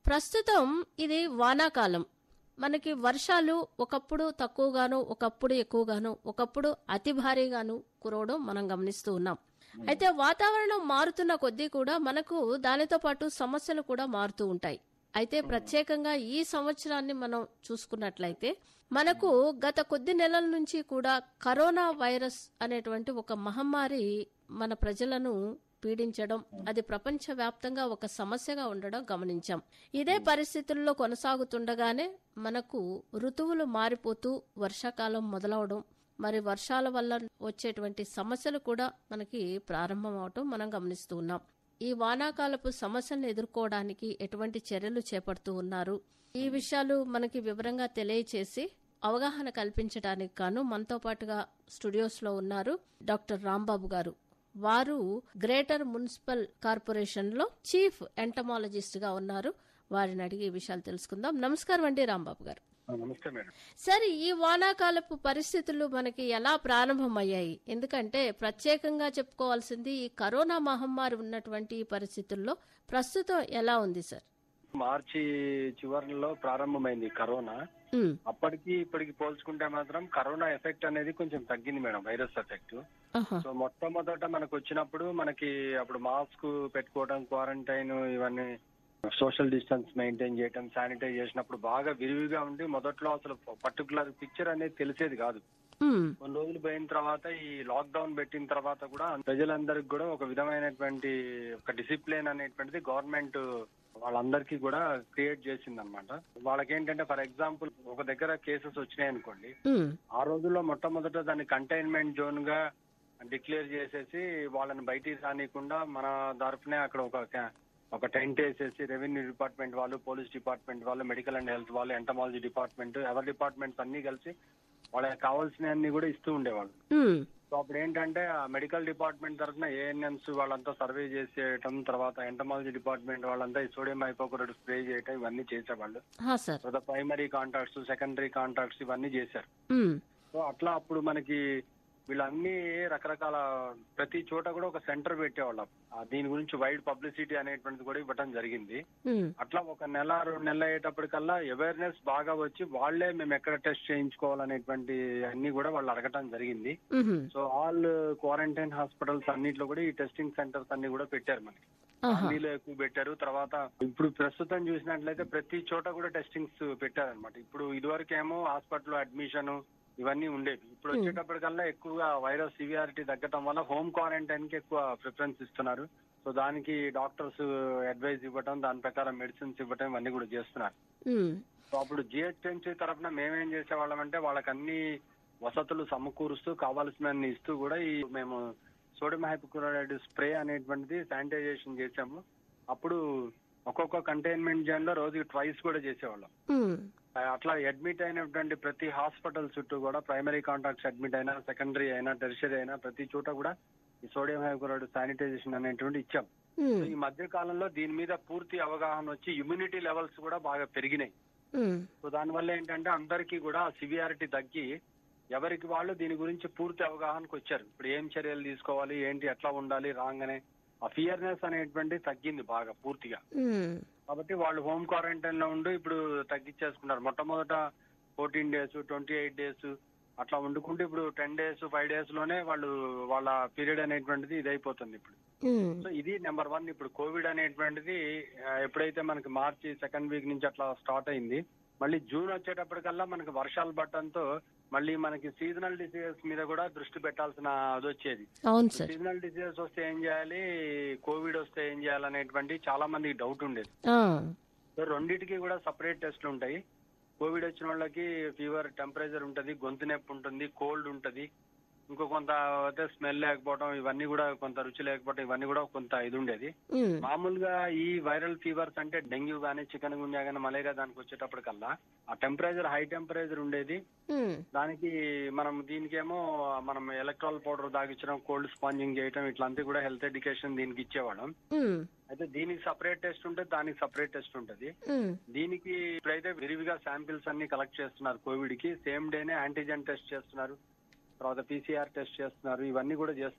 ప్రస్తుతం ఇది వానాకాలం మనకి వర్షాలు ఒకప్పుడు తక్కువగాను ఒకప్పుడు ఎక్కువగాను ఒకప్పుడు అతి భారీగాను కురవడం మనం గమనిస్తూ ఉన్నాం అయితే వాతావరణం మారుతున్న కొద్దీ కూడా మనకు దానితో పాటు సమస్యలు కూడా మారుతూ ఉంటాయి అయితే ప్రత్యేకంగా ఈ సంవత్సరాన్ని మనం చూసుకున్నట్లయితే మనకు గత కొద్ది నెలల నుంచి కూడా కరోనా వైరస్ అనేటువంటి ఒక మహమ్మారి మన ప్రజలను పీడించడం అది ప్రపంచ వ్యాప్తంగా ఒక సమస్యగా ఉండడం గమనించాం ఇదే పరిస్థితుల్లో కొనసాగుతుండగానే మనకు ఋతువులు మారిపోతూ వర్షాకాలం మొదలవడం మరి వర్షాల వల్ల వచ్చేటువంటి సమస్యలు కూడా మనకి ప్రారంభం అవటం మనం గమనిస్తూ ఉన్నాం ఈ వానాకాలపు సమస్యలను ఎదుర్కోవడానికి ఎటువంటి చర్యలు చేపడుతూ ఉన్నారు ఈ విషయాలు మనకి వివరంగా తెలియచేసి అవగాహన కల్పించడానికి గాను మనతో పాటుగా స్టూడియోస్ లో ఉన్నారు డాక్టర్ రాంబాబు గారు వారు గ్రేటర్ మున్సిపల్ కార్పొరేషన్ లో చీఫ్ ఎంటమాలజిస్ట్ గా ఉన్నారు వారిని అడిగి ఈ విషయాలు తెలుసుకుందాం నమస్కారం అండి రాంబాబు గారు నమస్తే మేడం సరే ఈ వానాకాలపు పరిస్థితులు మనకి ఎలా ప్రారంభమయ్యాయి ఎందుకంటే ప్రత్యేకంగా చెప్పుకోవాల్సింది ఈ కరోనా మహమ్మారి ఉన్నటువంటి ఈ పరిస్థితుల్లో ప్రస్తుతం ఎలా ఉంది సార్ మార్చి చివరిలో ప్రారంభమైంది కరోనా ఉమ్, అప్పటికి ఇప్పటికి పోల్చుకుంటే మాత్రం కరోనా ఎఫెక్ట్ అనేది కొంచెం తగ్గింది మేడం వైరస్ ఎఫెక్ట్ ఆహా, సో మొట్టమొదట మనకు వచ్చినప్పుడు మనకి అప్పుడు మాస్క్ పెట్టుకోవడం క్వారంటైన్ ఇవన్నీ సోషల్ డిస్టెన్స్ మెయింటైన్ చేయడం శానిటైజ్ చేసినప్పుడు బాగా విరివిగా ఉండి మొదట్లో అసలు పర్టికులర్ పిక్చర్ అనేది తెలిసేది కాదు ఉమ్, కొన్ని రోజులు పోయిన తర్వాత ఈ లాక్డౌన్ పెట్టిన తర్వాత కూడా ప్రజలందరికి కూడా ఒక విధమైనటువంటి ఒక డిసిప్లిన్ అనేటువంటిది గవర్నమెంట్ వాళ్ళందరికీ కూడా క్రియేట్ చేసింది అనమాట వాళ్ళకి ఏంటంటే ఫర్ ఎగ్జాంపుల్ ఒక దగ్గర కేసెస్ వచ్చినాయి అనుకోండి ఉమ్, ఆ రోజుల్లో మొట్టమొదట దాన్ని కంటైన్మెంట్ జోన్ గా డిక్లేర్ చేసేసి వాళ్ళని బయటికి రానియకుండా మన తరఫునే అక్కడ ఒక ca- ఒక టెంట్ వేసేసి రెవెన్యూ డిపార్ట్మెంట్ వాళ్ళు పోలీస్ డిపార్ట్మెంట్ వాళ్ళు మెడికల్ అండ్ హెల్త్ వాళ్ళు ఎంటమాలజీ డిపార్ట్మెంట్ ఎవరి డిపార్ట్మెంట్స్ అన్ని కలిసి వాళ్ళకి కావాల్సినవన్నీ కూడా ఇస్తూ ఉండేవాళ్ళు ఉమ్, సో అప్పుడు ఏంటంటే ఆ మెడికల్ డిపార్ట్మెంట్ తరఫున ఏఎన్ఎంస్ వాళ్ళంతా సర్వే చేసేయటం తర్వాత ఎంటమాలజీ డిపార్ట్మెంట్ వాళ్ళంతా ఈ సోడియం హైపోక్లోరైడ్ స్ప్రే చేయటం ఇవన్నీ చేసేవాళ్ళు హా సార్ తర్వాత ప్రైమరీ కాంటాక్ట్స్ సెకండరీ కాంటాక్ట్స్ ఇవన్నీ చేశారు ఉమ్, సో అట్లా అప్పుడు మనకి వీళ్ళన్నీ రకరకాల ప్రతి చోట కూడా ఒక సెంటర్ పెట్టేవాళ్ళం ఆ దీని గురించి వైడ్ పబ్లిసిటీ అనేటువంటిది కూడా ఇవ్వటం జరిగింది ఉమ్, అట్లా ఒక నెల రెండు నెలలు అయ్యేటప్పటికల్లా అవేర్నెస్ బాగా వచ్చి వాళ్లే మేము ఎక్కడ టెస్ట్ చేయించుకోవాలనేటువంటి అన్ని కూడా వాళ్ళు అడగటం జరిగింది ఉహుం, సో ఆల్ క్వారంటైన్ హాస్పిటల్స్ అన్నిట్లో కూడా ఈ టెస్టింగ్ సెంటర్స్ అన్ని కూడా పెట్టారు మనకి ఆహా, ఢిల్లీలో ఎక్కువ పెట్టారు తర్వాత ఇప్పుడు ప్రస్తుతం చూసినట్లయితే ప్రతి చోట కూడా టెస్టింగ్స్ పెట్టారనమాట ఇప్పుడు ఇదివరకేమో హాస్పిటల్ అడ్మిషన్ ఇవన్నీ ఉండేవి ఇప్పుడు వచ్చేటప్పటికల్లా ఎక్కువగా వైరస్ సివియారిటీ తగ్గటం వల్ల హోమ్ క్వారంటైన్ కి ఎక్కువ ప్రిఫరెన్స్ ఇస్తున్నారు సో దానికి డాక్టర్స్ అడ్వైజ్ ఇవ్వటం దాని ప్రకారం మెడిసిన్స్ ఇవ్వటం ఇవన్నీ కూడా చేస్తున్నారు ఉమ్, సో అప్పుడు జిహెచ్ఎంసీ తరఫున మేమేం చేసేవాళ్ళం అంటే వాళ్ళకి అన్ని వసతులు సమకూరుస్తూ కావాల్సినన్ని ఇస్తూ కూడా ఈ మేము సోడియం హైపోక్లోరైడ్ స్ప్రే అనేటువంటిది శానిటైజేషన్ చేసాము అప్పుడు ఒక్కొక్క కంటైన్మెంట్ జోన్ లో రోజుకి ట్వైస్ కూడా చేసేవాళ్ళం ఉమ్, ఆ, అట్లా అడ్మిట్ అయినటువంటి ప్రతి హాస్పిటల్ చుట్టూ కూడా ప్రైమరీ కాంటాక్ట్స్ అడ్మిట్ అయినా సెకండరీ అయినా టెరిషరీ అయినా ప్రతి చోట కూడా ఈ సోడియం హైపోక్లోరైడ్ శానిటైజేషన్ అనేటువంటి ఇచ్చాం ఉమ్, సో ఈ మధ్య కాలంలో దీని మీద పూర్తి అవగాహన వచ్చి ఇమ్యూనిటీ లెవెల్స్ కూడా బాగా పెరిగినాయి ఉమ్, సో దానివల్ల ఏంటంటే అందరికీ కూడా సివియారిటీ తగ్గి ఎవరికి వాళ్ళు దీని గురించి పూర్తి అవగాహనకు వచ్చారు ఇప్పుడు ఏం చర్యలు తీసుకోవాలి ఏంటి ఎట్లా ఉండాలి రాగానే ఆ ఫియర్నెస్ అనేటువంటి తగ్గింది బాగా పూర్తిగా ఉమ్, కాబట్టి వాళ్ళు హోమ్ క్వారంటైన్ లో ఉండి ఇప్పుడు తగ్గించేసుకున్నారు మొట్టమొదట fourteen days twenty eight days అట్లా వండుకుంటే ఇప్పుడు టెన్ డేస్ ఫైవ్ డేస్ లోనే వాళ్ళు వాళ్ళ పీరియడ్ అనేటువంటిది ఇదైపోతుంది ఇప్పుడు ఉమ్, సో ఇది నెంబర్ వన్ ఇప్పుడు కోవిడ్ అనేటువంటిది ఆ, ఎప్పుడైతే మనకి మార్చి సెకండ్ వీక్ నుంచి అట్లా స్టార్ట్ అయింది మళ్ళీ జూన్ వచ్చేటప్పటికల్లా మనకి వర్షాలు పడటంతో మళ్ళీ మనకి సీజనల్ డిసీజెస్ మీద కూడా దృష్టి పెట్టాల్సిన అది వచ్చేది అవును సార్ సీజనల్ డిసీజెస్ వస్తే ఏం చేయాలి కోవిడ్ వస్తే ఏం చేయాలనేటువంటి చాలా మందికి డౌట్ ఉండేది ఆ, సో రెండింటికి కూడా సపరేట్ టెస్ట్లు ఉంటాయి కోవిడ్ వచ్చిన వాళ్ళకి ఫీవర్ టెంపరేచర్ ఉంటది గొంతు నొప్పి ఉంటుంది కోల్డ్ ఉంటది ఇంకో కొంత అయితే స్మెల్ లేకపోవడం ఇవన్నీ కూడా కొంత రుచి లేకపోవడం ఇవన్నీ కూడా కొంత ఇది ఉండేది ఉమ్, మామూలుగా ఈ వైరల్ ఫీవర్స్ అంటే డెంగ్యూ గానీ చికెన్ గున్యా గానీ మలేరియా దానికి వచ్చేటప్పటికల్లా ఆ టెంపరేచర్ హై టెంపరేచర్ ఉండేది ఉమ్, దానికి మనం దీనికేమో మనం ఎలక్ట్రాల్ పౌడర్ తాగించడం కోల్డ్ స్పాంజింగ్ చేయడం ఇట్లాంటి కూడా హెల్త్ ఎడ్యుకేషన్ దీనికి ఇచ్చేవాళ్ళం ఉమ్, అయితే దీనికి సపరేట్ టెస్ట్ ఉంటుంది దానికి సపరేట్ టెస్ట్ ఉంటుంది ఉమ్, దీనికి ఇప్పుడైతే విరివిగా శాంపిల్స్ అన్ని కలెక్ట్ చేస్తున్నారు కోవిడ్ కి సేమ్ డేనే యాంటీజెన్ టెస్ట్ చేస్తున్నారు తర్వాత పీసీఆర్ టెస్ట్ చేస్తున్నారు ఇవన్నీ కూడా చేస్తున్నారు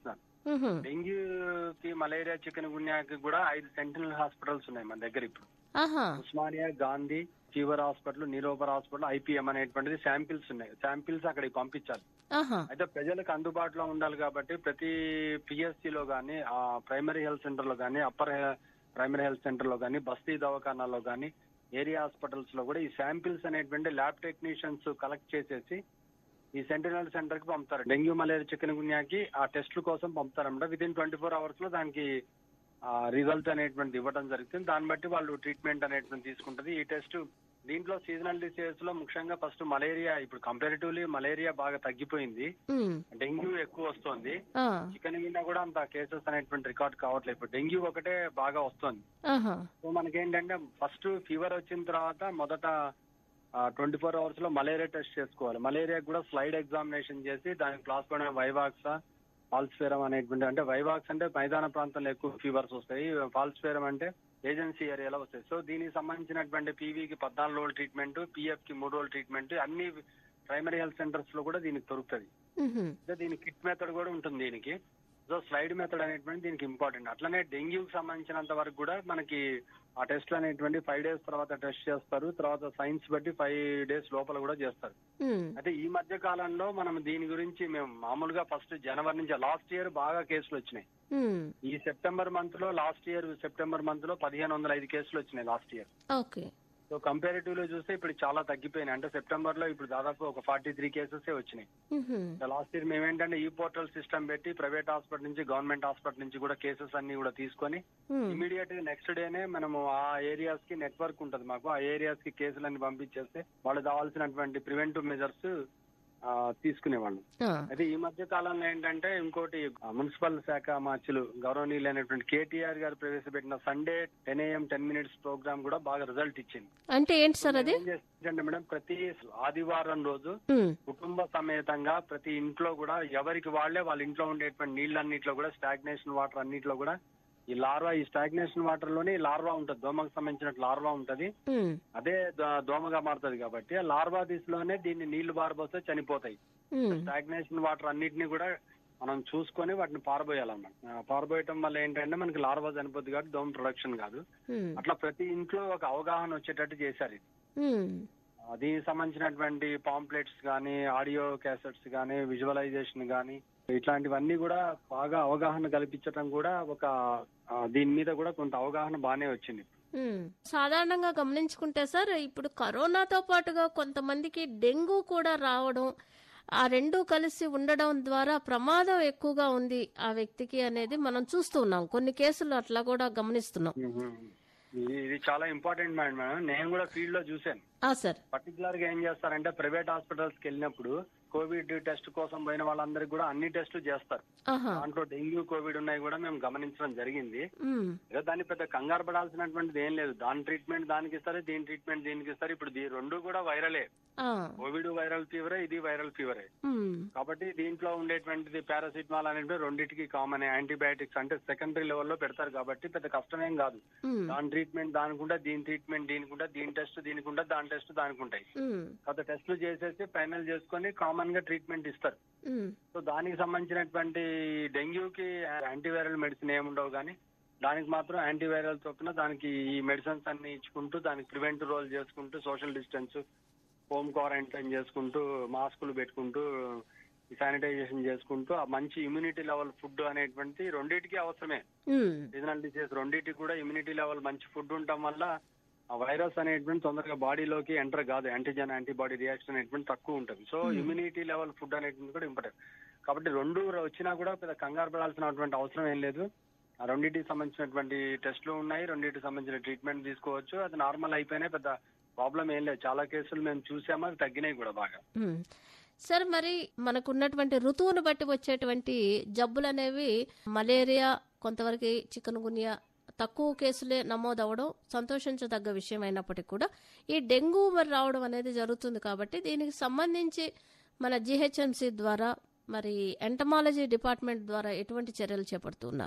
మ్హూ. డెంగ్యూకి మలేరియా చికెన్ గున్యాకి కూడా ఐదు సెంటినల్ హాస్పిటల్స్ ఉన్నాయి మన దగ్గర ఇప్పుడు ఆహా ఉస్మానియా గాంధీ ఫీవర్ హాస్పిటల్ నీరోపర్ హాస్పిటల్ ఐపీఎం అనేటువంటిది శాంపిల్స్ ఉన్నాయి శాంపిల్స్ అక్కడికి పంపించాలి ఆహా అయితే ప్రజలకు అందుబాటులో ఉండాలి కాబట్టి ప్రతి పిఎస్సి లో గానీ ఆ ప్రైమరీ హెల్త్ సెంటర్ లో గానీ అప్పర్ ప్రైమరీ హెల్త్ సెంటర్ లో గానీ బస్తీ దవాఖానాలో గానీ ఏరియా హాస్పిటల్స్ లో కూడా ఈ శాంపిల్స్ అనేటువంటి ల్యాబ్ టెక్నీషియన్స్ కలెక్ట్ చేసేసి ఈ సెంటినల్ సెంటర్ కి పంపుతారు డెంగ్యూ మలేరియా చికెన్ గున్యాకి ఆ టెస్ట్ల కోసం పంపుతారన్నమాట with in twenty four hours లో దానికి రిజల్ట్ అనేటువంటి ఇవ్వడం జరుగుతుంది దాన్ని బట్టి వాళ్ళు ట్రీట్మెంట్ అనేటువంటి తీసుకుంటది ఈ టెస్ట్ దీంట్లో సీజనల్ డిసీజెస్ లో ముఖ్యంగా ఫస్ట్ మలేరియా ఇప్పుడు కంపారిటివ్లీ మలేరియా బాగా తగ్గిపోయింది మ్. డెంగ్యూ ఎక్కువ వస్తుంది ఆ. చికెన్ మీద కూడా అంత కేసెస్ అనేటువంటి రికార్డ్ కావట్లేదు ఇప్పుడు డెంగ్యూ ఒకటే బాగా వస్తుంది ఆహా సో మనకేంటంటే ఫస్ట్ ఫీవర్ వచ్చిన తర్వాత మొదట ట్వంటీ ఫోర్ అవర్స్ లో మలేరియా టెస్ట్ చేసుకోవాలి మలేరియా కూడా స్లైడ్ ఎగ్జామినేషన్ చేసి దానికి ప్లాస్మోడియం వైవాక్సా ఫాల్స్ఫేరం అనేటువంటి అంటే వైవాక్స్ అంటే మైదాన ప్రాంతంలో ఎక్కువ ఫీవర్స్ వస్తాయి ఫాల్స్ఫేరం అంటే ఏజెన్సీ ఏరియాలో వస్తాయి సో దీనికి సంబంధించినటువంటి పీవీకి పద్నాలుగు రోజుల ట్రీట్మెంట్ పిఎఫ్ కి మూడు రోజుల ట్రీట్మెంట్ అన్ని ప్రైమరీ హెల్త్ సెంటర్స్ లో కూడా దీనికి దొరుకుతుంది మ్హూ. అంటే దీని కిట్ మెథడ్ కూడా ఉంటుంది దీనికి సో స్లైడ్ మెథడ్ అనేటువంటి దీనికి ఇంపార్టెంట్ అట్లనే డెంగ్యూకి సంబంధించినంత వరకు కూడా మనకి ఆ టెస్ట్ అనేటువంటి ఫైవ్ డేస్ తర్వాత టెస్ట్ చేస్తారు తర్వాత సైన్స్ బట్టి ఫైవ్ డేస్ లోపల కూడా చేస్తారు మ్. అయితే ఈ మధ్య కాలంలో మనం దీని గురించి మేము మామూలుగా ఫస్ట్ జనవరి నుంచి లాస్ట్ ఇయర్ బాగా కేసులు వచ్చినాయి మ్. ఈ సెప్టెంబర్ మంత్ లో లాస్ట్ ఇయర్ సెప్టెంబర్ మంత్ లో పదిహేను వందల ఐదు కేసులు వచ్చినాయి last year okay so comparative లో చూస్తే ఇప్పుడు చాలా తగ్గిపోయినాయి అంటే సెప్టెంబర్ లో ఇప్పుడు దాదాపు ఒక ఫార్టీ త్రీ కేసెస్ వచ్చినాయి మ్హూ. లాస్ట్ ఇయర్ మేమేంటంటే ఈ పోర్టల్ సిస్టమ్ పెట్టి ప్రైవేట్ హాస్పిటల్ నుంచి గవర్నమెంట్ హాస్పిటల్ నుంచి కూడా కేసెస్ అన్ని కూడా తీసుకొని మ్. ఇమీడియట్ గా నెక్స్ట్ డేనే మనము ఆ ఏరియాస్ కి నెట్వర్క్ ఉంటది మాకు ఆ ఏరియాస్ కి కేసులన్నీ పంపించేస్తే వాళ్ళు కావాల్సినటువంటి ప్రివెంటివ్ మెజర్స్ తీసుకునేవాళ్ళు ఆ. అయితే ఈ మధ్య కాలంలో ఏంటంటే ఇంకోటి ఆ, మున్సిపల్ శాఖ మార్చులు గౌరవనీయులైనటువంటి కేటీఆర్ గారు ప్రవేశపెట్టిన Sunday ten AM ten minutes program కూడా బాగా రిజల్ట్ ఇచ్చింది అంటే ఏంటి సార్ అది ఏం చేస్తుందంటే మేడం ప్రతి ఆదివారం రోజు మ్. కుటుంబ సమేతంగా ప్రతి ఇంట్లో కూడా ఎవరికి వాళ్ళే వాళ్ళ ఇంట్లో ఉండేటువంటి నీళ్ళన్నిట్లో కూడా స్టాగ్నేషన్ వాటర్ అన్నిట్లో కూడా ఈ లార్వా ఈ స్టాగ్నేషన్ వాటర్ లోనే ఈ లార్వా ఉంటది దోమకు సంబంధించిన లార్వా ఉంటది మ్. అదే దో- దోమగా మారుతుంది కాబట్టి ఆ లార్వా దిశలోనే దీన్ని నీళ్లు పారబోస్తే చనిపోతాయి మ్. స్టాగ్నేషన్ వాటర్ అన్నిటిని కూడా మనం చూసుకొని వాటిని పారబోయాలన్నమాట ఆ, పారబోయటం వల్ల ఏంటంటే మనకి లార్వా చనిపోద్ది కాబట్టి దోమ ప్రొడక్షన్ కాదు మ్. అట్లా ప్రతి ఇంట్లో ఒక అవగాహన వచ్చేటట్టు చేశారు ఇది మ్. ఆ, దీనికి సంబంధించినటువంటి పాంప్లెట్స్ కానీ ఆడియో క్యాసెట్స్ కానీ విజువలైజేషన్ కానీ ఇట్లాంటివన్నీ కూడా బాగా అవగాహన కల్పించడం కూడా ఒక ఆ, దీని మీద కూడా కొంత అవగాహన బాగానే వచ్చింది మ్మ్. సాధారణంగా గమనించుకుంటే సార్ ఇప్పుడు కరోనాతో పాటుగా కొంతమందికి డెంగ్యూ కూడా రావడం ఆ రెండు కలిసి ఉండడం ద్వారా ప్రమాదం ఎక్కువగా ఉంది ఆ వ్యక్తికి అనేది మనం చూస్తూ ఉన్నాం కొన్ని కేసులు అట్లా కూడా గమనిస్తున్నాం ఇది ఇది చాలా ఇంపార్టెంట్ మేడం మేడం నేను కూడా ఫీల్డ్ లో చూశాను ఆ సార్ పర్టికులర్ గా ఏం చేస్తారంటే ప్రైవేట్ హాస్పిటల్స్ కి వెళ్ళినప్పుడు కోవిడ్ టెస్ట్ కోసం పోయిన వాళ్ళందరికీ కూడా అన్ని టెస్టులు చేస్తారు ఆహా దాంట్లో డెంగ్యూ కోవిడ్ ఉన్నాయి కూడా మేము గమనించడం జరిగింది మ్మ్. ఏదో దాన్ని పెద్ద కంగారు పడాల్సినటువంటిది ఏం లేదు దాని ట్రీట్మెంట్ దానికి ఇస్తారు దీని ట్రీట్మెంట్ దీనికి ఇస్తారు ఇప్పుడు దీ రెండు కూడా వైరలే ఆ. కోవిడ్ వైరల్ ఫీవరే ఇది వైరల్ ఫీవరే మ్మ్. కాబట్టి దీంట్లో ఉండేటువంటిది పారాసిటమాల్ అనేది రెండింటికి కామన్ యాంటీబయాటిక్స్ అంటే సెకండరీ లెవెల్లో పెడతారు కాబట్టి పెద్ద కష్టమేం కాదు మ్మ్. దాని ట్రీట్మెంట్ దానికి ఉంటే దీని ట్రీట్మెంట్ దీనికి ఉంటే దీని టెస్ట్ దీనికి ఉంటే దాని టెస్ట్ దానికి ఉంటాయి మ్మ్. కొత్త టెస్టులు చేసేసి ఫైనల్ చేసుకొని కామన్ గా ట్రీట్మెంట్ ఇస్తారు మ్మ్. సో దానికి సంబంధించినటువంటి డెంగ్యూకి యాంటీవైరల్ మెడిసిన్ ఏముండవు కానీ దానికి మాత్రం యాంటీవైరల్ చొప్పున దానికి ఈ మెడిసిన్స్ అన్ని ఇచ్చుకుంటూ దానికి ప్రివెంట్ రోల్ చేసుకుంటూ సోషల్ డిస్టెన్స్ హోమ్ క్వారంటైన్ చేసుకుంటూ మాస్కులు పెట్టుకుంటూ శానిటైజేషన్ చేసుకుంటూ ఆ మంచి ఇమ్యూనిటీ లెవెల్ ఫుడ్ అనేటువంటి రెండింటికి అవసరమే మ్మ్. సీజనల్ డిసీజ్ రెండింటికి కూడా ఇమ్యూనిటీ లెవెల్ మంచి ఫుడ్ ఉండటం వల్ల ఆ వైరస్ అనేటువంటి తొందరగా బాడీలోకి ఎంటర్ కాదు యాంటీజెన్ యాంటీబాడీ రియాక్షన్ అనేటువంటి తక్కువ ఉంటుంది సో ఇమ్యూనిటీ లెవెల్ ఫుడ్ అనేటువంటి కూడా ఇంపార్టెంట్ కాబట్టి రెండు వచ్చినా కూడా పెద్ద కంగారు పడాల్సినటువంటి అవసరం ఏం లేదు ఆ రెండింటికి సంబంధించినటువంటి టెస్టులు ఉన్నాయి రెండింటికి సంబంధించిన ట్రీట్మెంట్ తీసుకోవచ్చు అది నార్మల్ అయిపోయినా పెద్ద ప్రాబ్లం ఏం లేదు చాలా కేసులు మేము చూసాము అవి తగ్గినాయి కూడా బాగా మ్మ్. సార్ మరి మనకున్నటువంటి ఋతువును బట్టి వచ్చేటువంటి జబ్బులు అనేవి మలేరియా కొంతవరకు చికెన్ గున్యా తక్కువ కేసులే నమోదవడం సంతోషించదగ్గ విషయం అయినప్పటికీ కూడా ఈ డెంగ్యూ మరి రావడం అనేది జరుగుతుంది కాబట్టి దీనికి సంబంధించి మన జిహెచ్ఎంసి ద్వారా మరి ఎంటమాలజీ డిపార్ట్మెంట్ ద్వారా ఎటువంటి చర్యలు చేపడుతున్నారు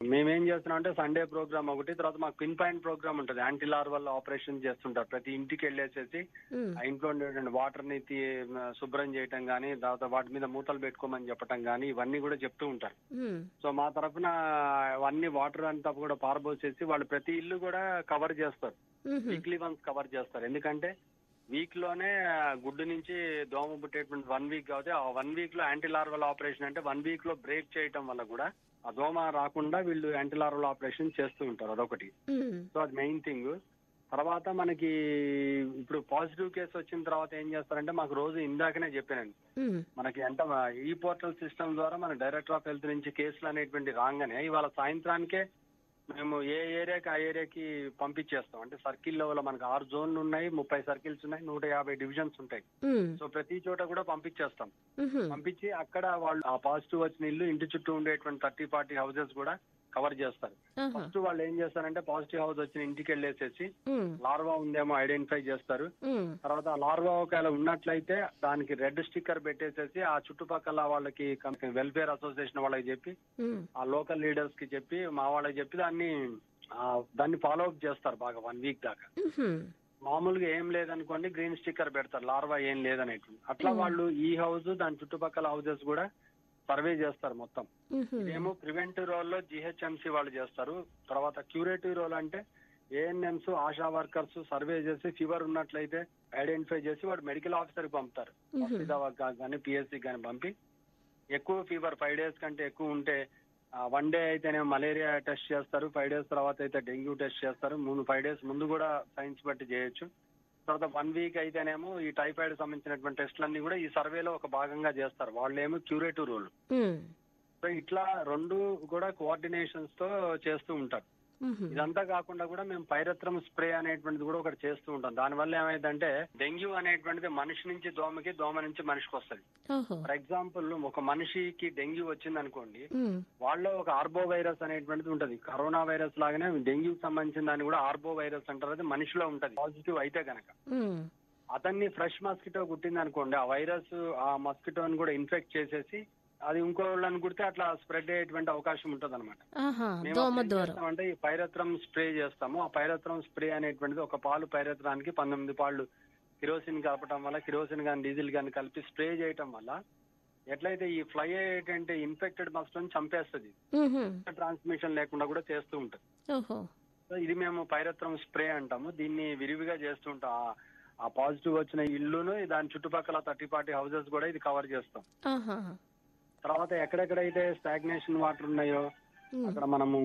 మేమేం చేస్తున్నాం అంటే సండే ప్రోగ్రామ్ ఒకటి తర్వాత మాకు పిన్ పాయింట్ ప్రోగ్రామ్ ఉంటుంది యాంటీ లార్వల్ ఆపరేషన్ చేస్తుంటారు ప్రతి ఇంటికి వెళ్ళేసేసి ఉమ్, ఆ ఇంట్లో ఉండేటువంటి వాటర్ ని తీ- శుభ్రం చేయటం కానీ తర్వాత వాటి మీద మూతలు పెట్టుకోమని చెప్పటం కానీ ఇవన్నీ కూడా చెప్తూ ఉంటారు ఉమ్, సో మా తరఫున అవన్నీ వాటర్ అంతా కూడా పారబోసేసి వాళ్ళు ప్రతి ఇల్లు కూడా కవర్ చేస్తారు ఉహు, వీక్లీ వన్స్ కవర్ చేస్తారు ఎందుకంటే వీక్ లోనే ఆ గుడ్డు నుంచి దోమ పుట్టేటువంటి వన్ వీక్ కాబట్టి ఆ వన్ వీక్ లో యాంటీ లార్వల్ ఆపరేషన్ అంటే వన్ వీక్ లో బ్రేక్ చేయటం వల్ల కూడా ఆ దోమ రాకుండా వీళ్ళు యాంటీ లార్వల్ ఆపరేషన్ చేస్తూ ఉంటారు అదొకటి ఉమ్, సో అది మెయిన్ థింగ్ తర్వాత మనకి ఇప్పుడు పాజిటివ్ కేసు వచ్చిన తర్వాత ఏం చేస్తారంటే మాకు రోజు ఇందాకనే చెప్పానండి ఉమ్, మనకి అంటే ఈ పోర్టల్ సిస్టమ్ ద్వారా మన డైరెక్టర్ ఆఫ్ హెల్త్ నుంచి కేసులు అనేటువంటి రాగానే ఇవాళ సాయంత్రానికే మేము ఏ ఏరియాకి ఆ ఏరియాకి పంపించేస్తాం అంటే సర్కిల్ లెవెల్ మనకి ఆరు జోన్లు ఉన్నాయి ముప్పై సర్కిల్స్ ఉన్నాయి నూట యాభై డివిజన్స్ ఉంటాయి ఉమ్, సో ప్రతి చోట కూడా పంపించేస్తాం ఉహు, పంపించి అక్కడ వాళ్ళు ఆ పాజిటివ్ వచ్చిన ఇల్లు ఇంటి చుట్టూ ఉండేటువంటి థర్టీ ఫార్టీ హౌసెస్ కూడా కవర్ చేస్తారు ఆహా, ఫస్ట్ వాళ్ళు ఏం చేస్తారంటే పాజిటివ్ హౌస్ వచ్చిన ఇంటికి వెళ్ళేసేసి ఉమ్, లార్వా ఉందేమో ఐడెంటిఫై చేస్తారు ఉమ్, తర్వాత ఆ లార్వా ఒకవేళ ఉన్నట్లయితే దానికి రెడ్ స్టిక్కర్ పెట్టేసేసి ఆ చుట్టుపక్కల వాళ్ళకి వెల్ఫేర్ అసోసియేషన్ వాళ్ళకి చెప్పి ఉమ్, ఆ లోకల్ లీడర్స్ కి చెప్పి మా వాళ్ళకి చెప్పి దాన్ని ఆ, దాన్ని ఫాలో అప్ చేస్తారు బాగా వన్ వీక్ దాకా ఉహు, మామూలుగా ఏం లేదనుకోండి గ్రీన్ స్టిక్కర్ పెడతారు లార్వా ఏం లేదనేటువంటి అట్లా వాళ్ళు ఈ హౌస్ దాని చుట్టుపక్కల హౌసెస్ కూడా సర్వే చేస్తారు మొత్తం ఉహు, ఇదేమో ప్రివెంటివ్ రోల్ లో జిహెచ్ఎంసీ వాళ్ళు చేస్తారు తర్వాత క్యూరేటివ్ రోల్ అంటే ఏఎన్ఎంస్ ఆశా వర్కర్స్ సర్వే చేసి ఫీవర్ ఉన్నట్లయితే ఐడెంటిఫై చేసి వాడు మెడికల్ ఆఫీసర్ కి పంపుతారు ఉహు, కానీ పిఎస్సి కానీ పంపి ఎక్కువ ఫీవర్ ఫైవ్ డేస్ కంటే ఎక్కువ ఉంటే వన్ డే అయితేనే మలేరియా టెస్ట్ చేస్తారు ఫైవ్ డేస్ తర్వాత అయితే డెంగ్యూ టెస్ట్ చేస్తారు మూడు ఫైవ్ డేస్ ముందు కూడా సైన్స్ బట్టి చేయొచ్చు తర్వాత వన్ వీక్ అయితేనేమో ఈ టైఫాయిడ్ సంబంధించినటువంటి టెస్టులన్నీ కూడా ఈ సర్వేలో ఒక భాగంగా చేస్తారు వాళ్ళేమో క్యూరేటివ్ రోల్ ఉమ్, సో ఇట్లా రెండు కూడా కోఆర్డినేషన్స్ తో చేస్తూ ఉంటారు ఉహు, ఇదంతా కాకుండా కూడా మేము పైరత్రం స్ప్రే అనేటువంటిది కూడా ఒకటి చేస్తూ ఉంటాం దానివల్ల ఏమైందంటే డెంగ్యూ అనేటువంటిది మనిషి నుంచి దోమకి దోమ నుంచి మనిషికి వస్తుంది ఓహో ఫర్ ఎగ్జాంపుల్ ఒక మనిషికి డెంగ్యూ వచ్చింది అనుకోండి ఉమ్, వాళ్ళలో ఒక ఆర్బో వైరస్ అనేటువంటిది ఉంటది కరోనా వైరస్ లాగానే డెంగ్యూకి సంబంధించిన దాన్ని కూడా ఆర్బో వైరస్ అంటారు అది మనిషిలో ఉంటది పాజిటివ్ అయితే గనక ఉమ్, అతన్ని ఫ్రెష్ మస్కిటో కుట్టింది అనుకోండి ఆ వైరస్ ఆ మస్కిటోని కూడా ఇన్ఫెక్ట్ చేసేసి అది ఇంకోళ్ళని కుడితే అట్లా స్ప్రెడ్ అయ్యేటువంటి అవకాశం ఉంటది అనమాట ఆహా మేము దోమ అప్పుడు ఏం దూరం చేస్తామంటే ఈ పైరత్రం స్ప్రే చేస్తాము ఆ పైరత్రం స్ప్రే అనేటువంటిది ఒక పాలు పైరత్రానికి పంతొమ్మిది పాలు కిరోసిన్ కలపటం వల్ల కిరోసిన్ కానీ డీజిల్ కానీ కలిపి స్ప్రే చేయటం వల్ల ఎట్లయితే ఈ ఫ్లై అయ్యేటువంటి ఇన్ఫెక్టెడ్ మస్ట్ని చంపేస్తుంది ఉహు, ట్రాన్స్మిషన్ లేకుండా కూడా చేస్తూ ఉంటుంది ఓహో సో ఇది మేము పైరత్రం స్ప్రే అంటాము దీన్ని విరివిగా చేస్తుంటాం ఆ- ఆ పాజిటివ్ వచ్చిన ఇల్లును దాని చుట్టుపక్కల థర్టీ ఫార్టీ హౌసెస్ కూడా ఇది కవర్ చేస్తాం ఆహా తర్వాత ఎక్కడెక్కడైతే స్టాగ్నేషన్ వాటర్ ఉన్నాయో ఉమ్, అక్కడ మనము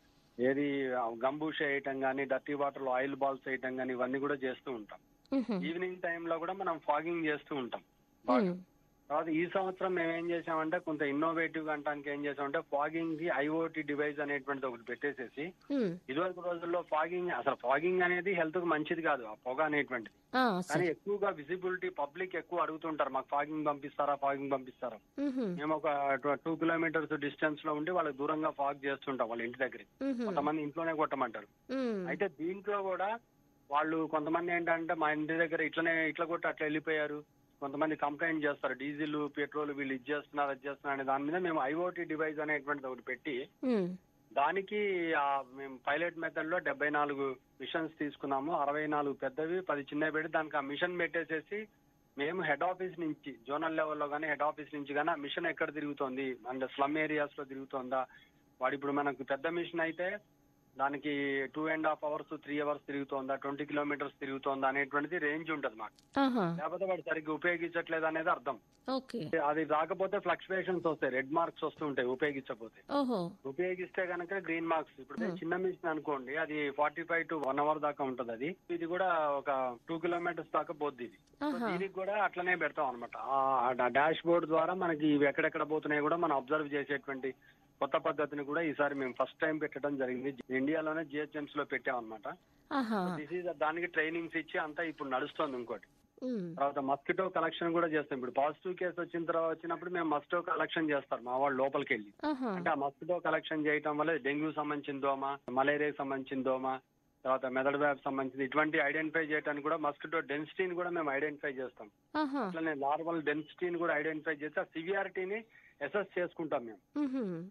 ఏది గంబూష వేయటం కానీ డర్టీ వాటర్ లో ఆయిల్ బాల్స్ వేయటం కానీ ఇవన్నీ కూడా చేస్తూ ఉంటాం ఉహు, ఈవినింగ్ టైంలో కూడా మనం ఫాగింగ్ చేస్తూ ఉంటాం బాగా ఉమ్, తర్వాత ఈ సంవత్సరం మేము ఏం చేసామంటే కొంత ఇన్నోవేటివ్ గా అంటానికి ఏం చేసామంటే ఫాగింగ్ కి ఐఓటి డివైస్ అనేటువంటిది ఒకటి పెట్టేసేసి ఉమ్, ఇదివరకు రోజుల్లో ఫాగింగ్ అసలు ఫాగింగ్ అనేది హెల్త్ కు మంచిది కాదు ఆ పొగ అనేటువంటిది ఆ, కానీ సరే ఎక్కువగా విజిబిలిటీ పబ్లిక్ ఎక్కువ అడుగుతుంటారు మాకు ఫాగింగ్ పంపిస్తారా ఫాగింగ్ పంపిస్తారా ఉహు, మేము ఒక టూ కిలోమీటర్స్ డిస్టెన్స్ లో ఉండి వాళ్ళకి దూరంగా ఫాగ్ చేస్తుంటాం వాళ్ళ ఇంటి దగ్గర ఉహు, కొంతమంది ఇంట్లోనే కొట్టమంటారు ఉమ్, అయితే దీంట్లో కూడా వాళ్ళు కొంతమంది ఏంటంటే మా ఇంటి దగ్గర ఇట్లనే ఇట్లా కొట్టి అట్లా వెళ్ళిపోయారు కొంతమంది కంప్లైంట్ చేస్తారు డీజిల్ పెట్రోల్ వీళ్ళు ఇది చేస్తున్నారు అది చేస్తున్నారు అనే దాని మీద మేము ఐఓటీ డివైస్ అనేటువంటిది ఒకటి పెట్టి ఉమ్, దానికి ఆ మేము పైలట్ మెథడ్ లో డెబ్బై నాలుగు మిషన్స్ తీసుకున్నాము అరవై నాలుగు పెద్దవి పది చిన్నవి పెట్టి దానికి ఆ మిషన్ పెట్టేసేసి మేము హెడ్ ఆఫీస్ నుంచి జోనల్ లెవెల్లో కానీ హెడ్ ఆఫీస్ నుంచి కానీ ఆ మిషన్ ఎక్కడ తిరుగుతోంది అంటే స్లమ్ ఏరియాస్ లో తిరుగుతోందా వాడు ఇప్పుడు మనకు పెద్ద మిషన్ అయితే దానికి two and half hours three hours తిరుగుతోందా ట్వంటీ కిలోమీటర్స్ తిరుగుతోందా అనేటువంటిది రేంజ్ ఉంటుంది మాకు ఆహా లేకపోతే వాడు సరిగ్గా ఉపయోగించట్లేదు అనేది అర్థం ఓకే అది రాకపోతే ఫ్లక్చువేషన్స్ వస్తాయి రెడ్ మార్క్స్ వస్తూ ఉంటాయి ఉపయోగించకపోతే ఓహో ఉపయోగిస్తే కనుక గ్రీన్ మార్క్స్ ఇప్పుడు నేను చిన్న మిషన్ అనుకోండి అది forty five to one hour దాకా ఉంటది అది ఇది కూడా ఒక టూ కిలోమీటర్స్ దాకా పోద్ది ఇది సో ఆహా దీనికి కూడా అట్లనే పెడతాం అనమాట ఆ డాష్ బోర్డ్ ద్వారా మనకి ఇవి ఎక్కడెక్కడ పోతున్నాయి కూడా మనం అబ్జర్వ్ చేసేటువంటి కొత్త పద్ధతిని కూడా ఈసారి మేము ఫస్ట్ టైం పెట్టడం జరిగింది ఇండియాలోనే జిహెచ్ఎంస్ లో పెట్టాం అనమాట ఆహా దిస్ ఈజ్ దానికి ట్రైనింగ్స్ ఇచ్చి అంతా ఇప్పుడు నడుస్తోంది ఇంకోటి ఉమ్, తర్వాత మస్కిటో కలెక్షన్ కూడా చేస్తాం ఇప్పుడు పాజిటివ్ కేసు వచ్చిన తర్వాత వచ్చినప్పుడు మేము మస్కిటో కలెక్షన్ చేస్తారు మా వాళ్ళు లోపలికి వెళ్ళి ఆహా అంటే ఆ మస్కిటో కలెక్షన్ చేయటం వల్ల డెంగ్యూ సంబంధించిన దోమ మలేరియాకి సంబంధించిన దోమ తర్వాత మెదడు వ్యాధి సంబంధించిన ఇటువంటి ఐడెంటిఫై చేయడానికి కూడా మస్కిటో డెన్సిటీని కూడా మేము ఐడెంటిఫై చేస్తాం ఆహా అట్లనే లార్వల్ డెన్సిటీని కూడా ఐడెంటిఫై చేసి ఆ సివియారిటీని అసెస్ చేసుకుంటాం మేము ఉహు,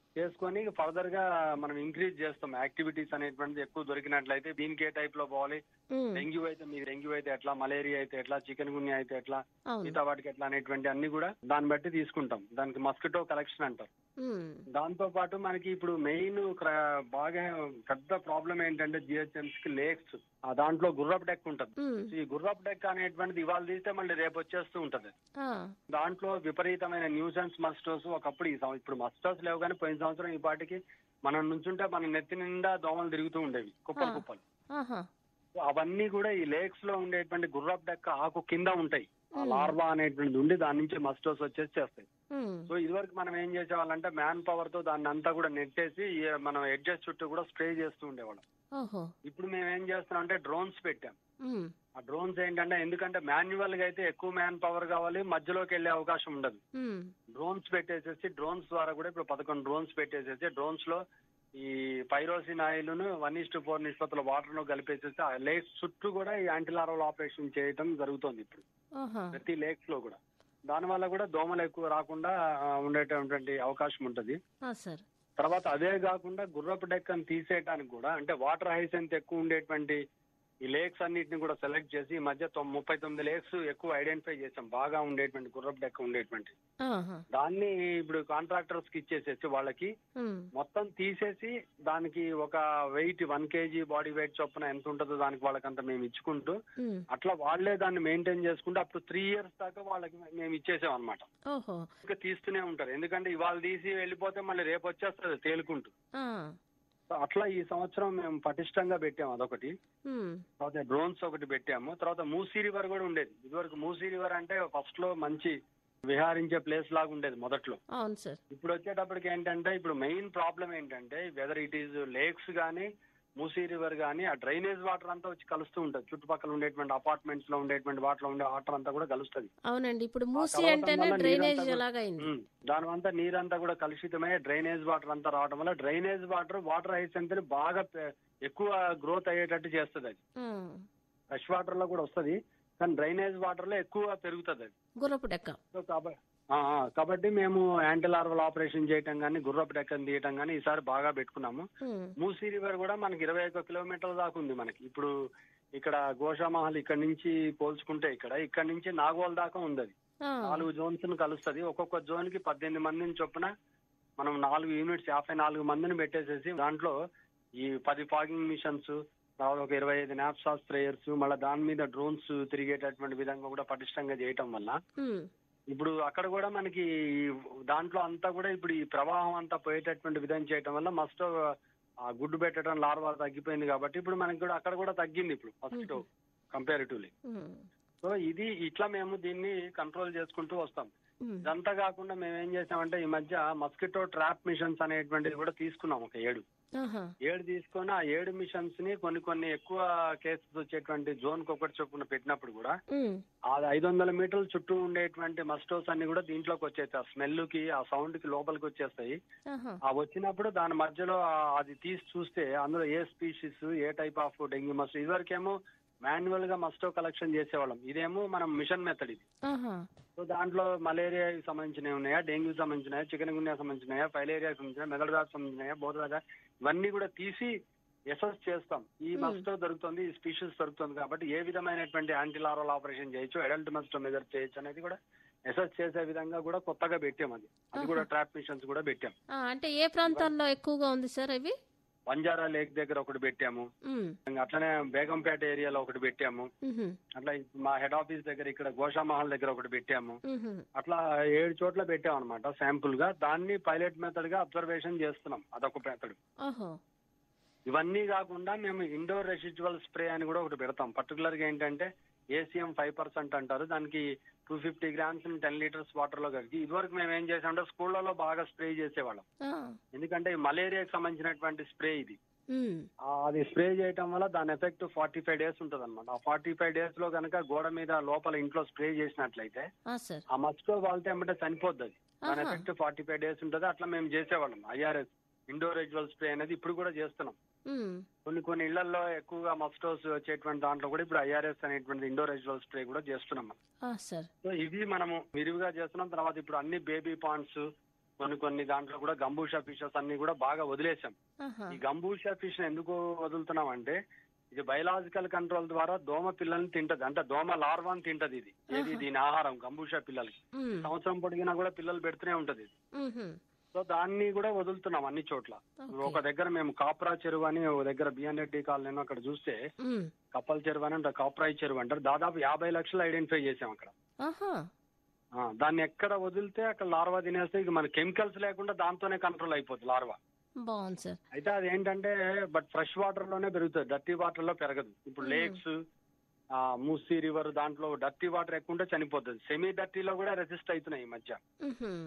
చేసుకొని ఫర్దర్ గా మనం ఇంక్రీజ్ చేస్తాం యాక్టివిటీస్ అనేటువంటిది ఎక్కువ దొరికినట్లయితే దీనికి ఏ టైప్ లో పోవాలి ఉమ్, డెంగ్యూ అయితే మీ డెంగ్యూ అయితే ఎట్లా మలేరియా అయితే ఎట్లా చికెన్ గున్యా అయితే ఎట్లా అవును మిగతా వాటికి ఎట్లా అనేటువంటి అన్ని కూడా దాన్ని బట్టి తీసుకుంటాం దానికి మస్కిటో కలెక్షన్ అంటారు ఉమ్, దాంతో పాటు మనకి ఇప్పుడు మెయిన్ బాగా పెద్ద ప్రాబ్లం ఏంటంటే జిహెచ్ఎంసీ కి లేక్స్ ఆ దాంట్లో గుర్రపు డెక్ ఉంటది ఉమ్, ఈ గుర్రపు డెక్ అనేటువంటిది ఇవాళ తీస్తే మళ్ళీ రేపు వచ్చేస్తూ ఉంటది ఆ, దాంట్లో విపరీతమైన న్యూసెన్స్ మస్టర్స్ ఒకప్పుడు ఈ సం- ఇప్పుడు మస్టర్స్ లేవు కానీ పోయిన సంవత్సరం ఈ పాటికి మనం నుంచుంటే మన నెత్తి నిండా దోమలు తిరుగుతూ ఉండేవి కుప్పలు ఆ. కుప్పలు ఆహా సో అవన్నీ కూడా ఈ లేక్స్ లో ఉండేటువంటి గుర్రపు డెక్క ఆకు కింద ఉంటాయి ఆ Hmm. లార్వా అనేటువంటిది ఉండి దాని నుంచి మస్టర్స్ వచ్చేసి చేస్తాయి ఉమ్, సో ఇదివరకు మనం ఏం చేసేవాళ్ళంటే మ్యాన్ పవర్ తో దాన్ని అంతా కూడా నెట్టేసి ఈ మనం ఎడ్జెస్ చుట్టూ కూడా స్ప్రే చేస్తూ ఉండేవాళ్ళం ఓహో ఇప్పుడు మేము ఏం చేస్తున్నాం అంటే డ్రోన్స్ పెట్టాం ఉమ్, ఆ డ్రోన్స్ ఏంటంటే ఎందుకంటే మాన్యువల్ గా అయితే ఎక్కువ మ్యాన్ పవర్ కావాలి మధ్యలోకి వెళ్ళే అవకాశం ఉండదు ఉమ్, డ్రోన్స్ పెట్టేసేసి డ్రోన్స్ ద్వారా కూడా ఇప్పుడు పదకొండు డ్రోన్స్ పెట్టేసేసి డ్రోన్స్ లో ఈ పైరోసిన్ oil one is to four నిష్పత్తుల వాటర్ లో కలిపేసేసి ఆ లేక్స్ చుట్టూ కూడా ఈ యాంటీలారల్ ఆపరేషన్ చేయటం జరుగుతోంది ఇప్పుడు ఆహా ప్రతి లేక్స్ లో కూడా దానివల్ల కూడా దోమలు ఎక్కువ రాకుండా ఆ, ఉండేటటువంటి అవకాశం ఉంటది ఆ, సార్ తర్వాత అదే కాకుండా గుర్రపు డెక్కను తీసేయడానికి కూడా అంటే వాటర్ హైసెంత్ ఎక్కువ ఉండేటువంటి ఈ లేక్స్ అన్నిటిని కూడా సెలెక్ట్ చేసి ఈ మధ్య తొమ్- ముప్పై తొమ్మిది లేక్స్ ఎక్కువ ఐడెంటిఫై చేసాం బాగా ఉండేటువంటి గుర్రపు డెక్క ఉండేటువంటి ఆహా దాన్ని ఇప్పుడు కాంట్రాక్టర్స్ కి ఇచ్చేసేసి వాళ్ళకి ఉమ్, మొత్తం తీసేసి దానికి ఒక weight one KG body weight చొప్పున ఎంత ఉంటుందో దానికి వాళ్ళకంత మేము ఇచ్చుకుంటూ ఉమ్, అట్లా వాళ్ళే దాన్ని మెయింటైన్ చేసుకుంటూ అప్పుడు త్రీ ఇయర్స్ దాకా వాళ్ళకి మేము ఇచ్చేసాం అనమాట ఓహో ఇంకా తీస్తూనే ఉంటారు ఎందుకంటే ఇవాళ తీసి వెళ్ళిపోతే మళ్ళీ రేపు వచ్చేస్తుంది తేలుకుంటూ ఆ, సో అట్లా ఈ సంవత్సరం మేము పటిష్టంగా పెట్టాము అదొకటి ఉమ్, తర్వాత డ్రోన్స్ ఒకటి పెట్టాము తర్వాత మూసీ రివర్ కూడా ఉండేది ఇదివరకు మూసీ రివర్ అంటే ఫస్ట్ లో మంచి విహారించే ప్లేస్ లాగా ఉండేది మొదట్లో అవును సార్ ఇప్పుడు వచ్చేటప్పటికి ఏంటంటే ఇప్పుడు మెయిన్ ప్రాబ్లం ఏంటంటే వెదర్ ఇట్ ఈస్ లేక్స్ కానీ మూసీ రివర్ కానీ ఆ డ్రైనేజ్ వాటర్ అంతా వచ్చి కలుస్తూ ఉంటుంది చుట్టుపక్కల ఉండేటువంటి అపార్ట్మెంట్స్ లో ఉండేటువంటి వాటర్ ఉండే వాటర్ అంతా కూడా కలుస్తుంది అవునండి ఇప్పుడు మూసి కలవటం అంటేనే వల్ల డ్రైనేజ్ నీరంతా లాగా అయింది ఉమ్. దానివంతా నీరంతా కూడా కలుషితమై డ్రైనేజ్ వాటర్ అంతా రావడం వల్ల డ్రైనేజ్ వాటర్ వాటర్ హైసెంత్ ని బాగా పె- ఎక్కువ గ్రోత్ అయ్యేటట్టు చేస్తుంది అది ఉమ్, ఫ్రెష్ వాటర్ లో కూడా వస్తది కానీ డ్రైనేజ్ వాటర్ లో ఎక్కువ పెరుగుతుంది అది గుర్రపు డెక్క సో కాబట్టి ఆ, ఆ, కాబట్టి మేము యాంటీ లార్వల్ ఆపరేషన్ చేయటం కానీ గుర్రపు డెక్కని తీయటం కానీ ఈసారి బాగా పెట్టుకున్నాము ఉమ్, మూసీ రివర్ కూడా మనకి ఇరవై ఒక్క కిలోమీటర్ల దాకా ఉంది మనకి ఇప్పుడు ఇక్కడ గోషామహల్ ఇక్కడ నుంచి పోల్చుకుంటే ఇక్కడ ఇక్కడ నుంచి నాగోల్ దాకా ఉంది అది ఆ, నాలుగు జోన్స్ ను కలుస్తుంది ఒక్కొక్క జోన్ కి పద్దెనిమిది మందిని చొప్పున మనం నాలుగు యూనిట్స్ యాభై నాలుగు మందిని పెట్టేసేసి దాంట్లో ఈ పది ఫాగింగ్ మిషన్స్ తర్వాత ఒక ఇరవై ఐదు నాప్సా స్ప్రేయర్స్ మళ్ళీ దాని మీద డ్రోన్స్ తిరిగేటటువంటి విధంగా కూడా పటిష్టంగా చేయటం వల్ల ఉమ్, ఇప్పుడు అక్కడ కూడా మనకి ఈ దాంట్లో అంతా కూడా ఇప్పుడు ఈ ప్రవాహం అంతా పోయేటటువంటి విధం చేయటం వల్ల మస్ట్ ఆ గుడ్డు పెట్టడం లార్వా తగ్గిపోయింది కాబట్టి ఇప్పుడు మనకి కూడా అక్కడ కూడా తగ్గింది ఇప్పుడు ఫస్ట్ కంపారిటివ్లీ ఉమ్, సో ఇది ఇట్లా మేము దీన్ని కంట్రోల్ చేసుకుంటూ వస్తాం ఉమ్, ఇదంతా కాకుండా మేము ఏం చేసామంటే ఈ మధ్య మస్కిటో ట్రాప్ మిషన్స్ అనేటువంటిది కూడా తీసుకున్నాం ఒక ఏడు ఆహా ఏడు తీసుకొని ఆ ఏడు మిషన్స్ ని కొన్ని కొన్ని ఎక్కువ కేసెస్ వచ్చేటువంటి జోన్ కి ఒకటి చొప్పున పెట్టినప్పుడు కూడా ఉమ్, ఆ ఐదు వందల మీటర్ల చుట్టూ ఉండేటువంటి మస్టోస్ అన్ని కూడా దీంట్లోకి వచ్చేస్తాయి ఆ స్మెల్ కి ఆ సౌండ్ కి లోపలికి వచ్చేస్తాయి ఆహా ఆ వచ్చినప్పుడు దాని మధ్యలో ఆ- అది తీసి చూస్తే అందులో ఏ స్పీషీస్ ఏ టైప్ ఆఫ్ డెంగ్యూ మస్ట్ ఇదివరకేమో మాన్యువల్ గా మస్టో కలెక్షన్ చేసేవాళ్ళం ఇదేమో మనం మిషన్ మెథడ్ ఇది ఆహా సో దాంట్లో మలేరియాకి సంబంధించినవి ఉన్నాయా డెంగ్యూ సంబంధించినాయా చికెన్ గున్యా సంబంధించినాయా ఫైలేరియా సంబంధించిన మెదడు వ్యాధి సంబంధించినాయా బోధ వ్యాధి ఇవన్నీ కూడా తీసి ఎసెస్ చేస్తాం ఈ Hmm. మస్టో దొరుకుతుంది ఈ స్పీషీస్ దొరుకుతుంది కాబట్టి ఏ విధమైనటువంటి యాంటీలారల్ ఆపరేషన్ చేయొచ్చు అడల్ట్ మస్టో మెజర్ చేయొచ్చు అనేది కూడా ఎసెస్ చేసే విధంగా కూడా కొత్తగా పెట్టాం అది అది కూడా ఆహా. ట్రాప్ మిషన్స్ కూడా పెట్టాం ఆ, అంటే ఏ ప్రాంతాల్లో ఎక్కువగా ఉంది సార్ అవి బంజారా లేక్ దగ్గర ఒకటి పెట్టాము ఉమ్, ఇంకా అట్లనే బేగంపేట ఏరియాలో ఒకటి పెట్టాము ఉహు, అట్లా మా హెడ్ ఆఫీస్ దగ్గర ఇక్కడ గోషామహల్ దగ్గర ఒకటి పెట్టాము ఉహు, అట్లా ఏడు చోట్ల పెట్టాం అనమాట శాంపుల్ గా దాన్ని పైలట్ మెథడ్ గా అబ్జర్వేషన్ చేస్తున్నాం అదొక మెథడ్ ఓహో ఇవన్నీ కాకుండా మేము ఇండోర్ రెసిడ్యువల్ స్ప్రే అని కూడా ఒకటి పెడతాం పర్టికులర్ గా ఏంటంటే ఏసీఎం ఫైవ్ పర్సెంట్ అంటారు దానికి two fifty grams ten litres water లో కలిగి ఇదివరకు మేము ఏం చేసామంటే స్కూళ్ళలో బాగా స్ప్రే చేసేవాళ్ళం ఆ, ఎందుకంటే ఈ మలేరియాకి సంబంధించినటువంటి స్ప్రే ఇది ఉమ్, ఆ, అది స్ప్రే చేయటం వల్ల దాని ఎఫెక్ట్ ఫార్టీ ఫైవ్ డేస్ ఉంటుంది అనమాట ఆ ఫార్టీ ఫైవ్ డేస్ లో కనుక గోడ మీద లోపల ఇంట్లో స్ప్రే చేసినట్లయితే ఆ సార్ ఆ మస్కో వాళ్తే ఏమంటే చనిపోద్ది అది దాని ఆహా. ఎఫెక్ట్ ఫార్టీ ఫైవ్ డేస్ ఉంటుంది అట్లా మేము చేసేవాళ్ళం ఐఆర్ఎస్ ఇండోర్ రెజ్యువల్ స్ప్రే అనేది ఇప్పుడు కూడా చేస్తున్నాం ఉమ్, కొన్ని కొన్ని ఇళ్లలో ఎక్కువగా మస్టోస్ వచ్చేటువంటి దాంట్లో కూడా ఇప్పుడు ఐఆర్ఎస్ అనేటువంటి ఇండోర్ రెజ్యువల్ స్ప్రే కూడా చేస్తున్నాం మనం. ఆ సార్ సో ఇవి మనము విరివిగా చేస్తున్నాం తర్వాత ఇప్పుడు అన్ని బేబీ పాండ్స్ కొన్ని కొన్ని దాంట్లో కూడా గంబూషా ఫిషెస్ అన్ని కూడా బాగా వదిలేసాం ఆహా. ఈ గంబూషా ఫిష్ ఎందుకు వదులుతున్నాం అంటే ఇది బయలాజికల్ కంట్రోల్ ద్వారా దోమ పిల్లల్ని తింటది అంటే దోమ లార్వాని తింటది ఇది ఏది ఆహా. దీని ఆహారం గంబూషా పిల్లలకి ఉమ్. సంవత్సరం పొడిగినా కూడా పిల్లలు పెడుతూనే ఉంటది ఇది. ఉహుం. సో దాన్ని కూడా వదులుతున్నాం అన్ని చోట్ల ఓకే. ఒక దగ్గర మేము కాప్రా చెరువు అని ఒక దగ్గర బిఎన్ రెడ్డి కాలనీ అక్కడ చూస్తే ఉమ్. కప్పల్ చెరువు అని అంటే కాప్రాయి చెరువు అంటారు దాదాపు యాభై లక్షలు ఐడెంటిఫై చేసాం అక్కడ ఆహా ఆ, దాన్ని ఎక్కడ వదిలితే అక్కడ లార్వా తినేస్తే ఇక మన కెమికల్స్ లేకుండా దాంతోనే కంట్రోల్ అయిపోతుంది లార్వా బాగుంది సార్ అయితే అది ఏంటంటే బట్ ఫ్రెష్ వాటర్ లోనే పెరుగుతుంది డర్టీ వాటర్ లో పెరగదు ఇప్పుడు Hmm. లేక్స్ ఆ మూసీ రివర్ దాంట్లో డర్టీ వాటర్ ఎక్కువ ఉంటే చనిపోతుంది సెమీ డర్టీలో కూడా రెసిస్ట్ అవుతున్నాయి ఈ మధ్య ఉహుం.